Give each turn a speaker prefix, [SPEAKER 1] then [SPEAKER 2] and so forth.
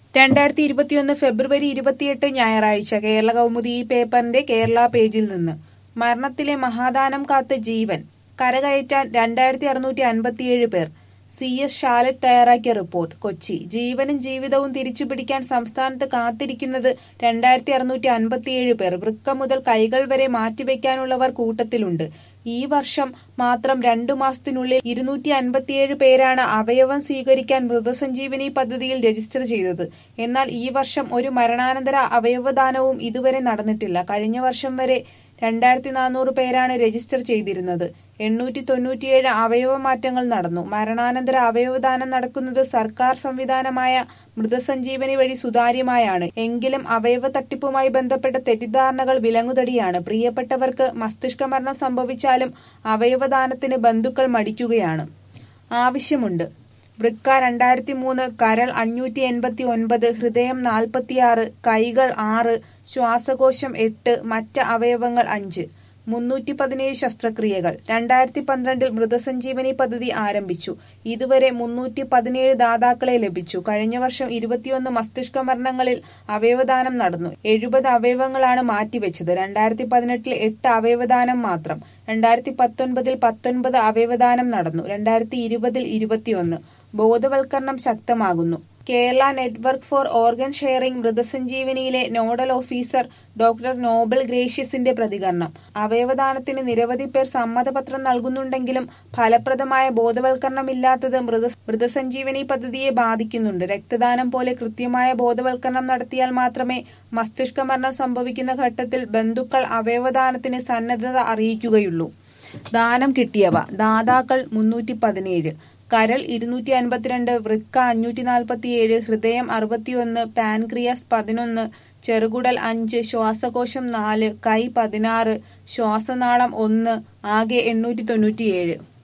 [SPEAKER 1] രണ്ടായിരത്തി ഇരുപത്തിയൊന്ന് ഫെബ്രുവരി ഇരുപത്തിയെട്ട് ഞായറാഴ്ച കേരള കൗമുദി ഈ പേപ്പറിന്റെ കേരള പേജിൽ നിന്ന് മരണത്തിലെ മഹാദാനം കാത്ത് ജീവൻ കരകയറ്റാൻ രണ്ടായിരത്തി അറുന്നൂറ്റി അൻപത്തിയേഴ് പേർ സി എസ് ഷാലറ്റ് തയ്യാറാക്കിയ റിപ്പോർട്ട് കൊച്ചി ജീവനും ജീവിതവും തിരിച്ചുപിടിക്കാൻ സംസ്ഥാനത്ത് കാത്തിരിക്കുന്നത് രണ്ടായിരത്തി അറുന്നൂറ്റി അൻപത്തിയേഴ് പേർ വൃക്ക മുതൽ കൈകൾ വരെ മാറ്റിവെക്കാനുള്ളവർ കൂട്ടത്തിലുണ്ട് ഈ വർഷം മാത്രം രണ്ടു മാസത്തിനുള്ളിൽ ഇരുന്നൂറ്റി അൻപത്തിയേഴ് പേരാണ് അവയവം സ്വീകരിക്കാൻ മൃതസഞ്ജീവനി പദ്ധതിയിൽ രജിസ്റ്റർ ചെയ്തത് എന്നാൽ ഈ വർഷം ഒരു മരണാനന്തര അവയവദാനവും ഇതുവരെ നടന്നിട്ടില്ല കഴിഞ്ഞ വർഷം വരെ രണ്ടായിരത്തി നാനൂറ് പേരാണ് രജിസ്റ്റർ ചെയ്തിരുന്നത് എണ്ണൂറ്റി തൊണ്ണൂറ്റിയേഴ് അവയവ മാറ്റങ്ങൾ നടന്നു മരണാനന്തര അവയവദാനം നടക്കുന്നത് സർക്കാർ സംവിധാനമായ മൃതസഞ്ജീവനി വഴി സുതാര്യമായാണ് എങ്കിലും അവയവ തട്ടിപ്പുമായി ബന്ധപ്പെട്ട തെറ്റിദ്ധാരണകൾ വിലങ്ങുതടിയാണ് പ്രിയപ്പെട്ടവർക്ക് മസ്തിഷ്ക മരണം സംഭവിച്ചാലും അവയവദാനത്തിന് ബന്ധുക്കൾ മടിക്കുകയാണ് ആവശ്യമുണ്ട് വൃക്ക രണ്ടായിരത്തി മൂന്ന് കരൾ അഞ്ഞൂറ്റി എൺപത്തി ഒൻപത് ഹൃദയം നാൽപ്പത്തിയാറ് കൈകൾ ആറ് ശ്വാസകോശം എട്ട് മറ്റ് അവയവങ്ങൾ അഞ്ച് മുന്നൂറ്റി പതിനേഴ് ശസ്ത്രക്രിയകൾ രണ്ടായിരത്തി പന്ത്രണ്ടിൽ മൃതസഞ്ജീവനി പദ്ധതി ആരംഭിച്ചു ഇതുവരെ മുന്നൂറ്റി പതിനേഴ് ദാതാക്കളെ ലഭിച്ചു കഴിഞ്ഞ വർഷം ഇരുപത്തിയൊന്ന് മസ്തിഷ്ക മരണങ്ങളിൽ അവയവദാനം നടന്നു എഴുപത് അവയവങ്ങളാണ് മാറ്റിവെച്ചത് രണ്ടായിരത്തി പതിനെട്ടിൽ എട്ട് അവയവദാനം മാത്രം രണ്ടായിരത്തി പത്തൊൻപതിൽ പത്തൊൻപത് അവയവദാനം നടന്നു രണ്ടായിരത്തി ഇരുപതിൽ ഇരുപത്തിയൊന്ന് ബോധവൽക്കരണം ശക്തമാകുന്നു Kerala network for organ sharing മൃതസഞ്ജീവനിയിലെ നോഡൽ ഓഫീസർ ഡോക്ടർ നോബൽ ഗ്രേഷ്യസിന്റെ പ്രതികരണം അവയവദാനത്തിന് നിരവധി പേർ സമ്മതപത്രം നൽകുന്നുണ്ടെങ്കിലും ഫലപ്രദമായ ബോധവൽക്കരണമില്ലാത്തത് മൃത മൃതസഞ്ജീവനി പദ്ധതിയെ ബാധിക്കുന്നുണ്ട് രക്തദാനം പോലെ കൃത്യമായ ബോധവൽക്കരണം നടത്തിയാൽ മാത്രമേ മസ്തിഷ്ക മരണം സംഭവിക്കുന്ന ഘട്ടത്തിൽ ബന്ധുക്കൾ അവയവദാനത്തിന് സന്നദ്ധത അറിയിക്കുകയുള്ളൂ ദാനം കിട്ടിയവ ദാതാക്കൾ മുന്നൂറ്റി പതിനേഴ് കരൾ ഇരുന്നൂറ്റി അൻപത്തിരണ്ട് വൃക്ക അഞ്ഞൂറ്റി നാൽപ്പത്തിയേഴ് ഹൃദയം അറുപത്തിയൊന്ന് പാൻക്രിയാസ് പതിനൊന്ന് ചെറുകുടൽ അഞ്ച് ശ്വാസകോശം നാല് കൈ പതിനാറ് ശ്വാസനാളം ഒന്ന് ആകെ എണ്ണൂറ്റി തൊണ്ണൂറ്റിയേഴ്